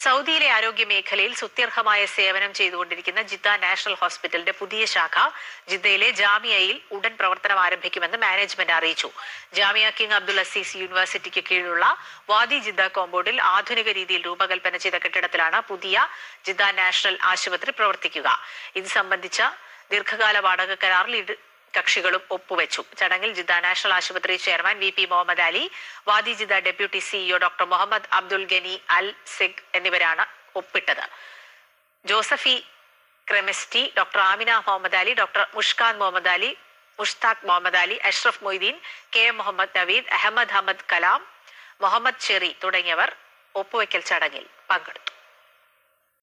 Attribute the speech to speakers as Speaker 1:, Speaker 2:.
Speaker 1: സൗദിയിലെ ആരോഗ്യ മേഖലയിൽ സുത്യർഹമായ സേവനം ചെയ്തുകൊണ്ടിരിക്കുന്ന ജിദ്ദ നാഷണൽ ഹോസ്പിറ്റലിന്റെ പുതിയ ശാഖ ജിദ്ദയിലെ ജാമിയയിൽ ഉടൻ പ്രവർത്തനം ആരംഭിക്കുമെന്ന് മാനേജ്മെന്റ് അറിയിച്ചു ജാമിയ കിങ് അബ്ദുൽ അസീസ് യൂണിവേഴ്സിറ്റിക്ക് കീഴിലുള്ള വാദി ജിദ്ദ കോമ്പൗണ്ടിൽ ആധുനിക രീതിയിൽ രൂപകൽപ്പന ചെയ്ത കെട്ടിടത്തിലാണ് പുതിയ ജിദ്ദ നാഷണൽ ആശുപത്രി പ്രവർത്തിക്കുക ഇത് സംബന്ധിച്ച ദീർഘകാല വാടക കരാറിൽ ഇരു കക്ഷികളും ഒപ്പുവെച്ചു ചടങ്ങിൽ ജിദ്ദ നാഷണൽ ആശുപത്രി chairman V P Muhammad Ali Wadi Jeddah deputy CEO doctor Muhammad Abdul Ghani Al Sig എന്നിവരാണ് ഒപ്പിട്ടത് ജോസഫി ക്രെമിസ്റ്റി doctor Amina Muhammad Ali doctor Muskan Muhammad Ali Mushtaq Muhammad Ali Ashraf Moideen K M Muhammad Naveed Ahmed Ahmed Kalam Muhammad Sherry തുടങ്ങിയവർ ഒപ്പുവെക്കൽ ചടങ്ങിൽ പങ്കെടുത്തു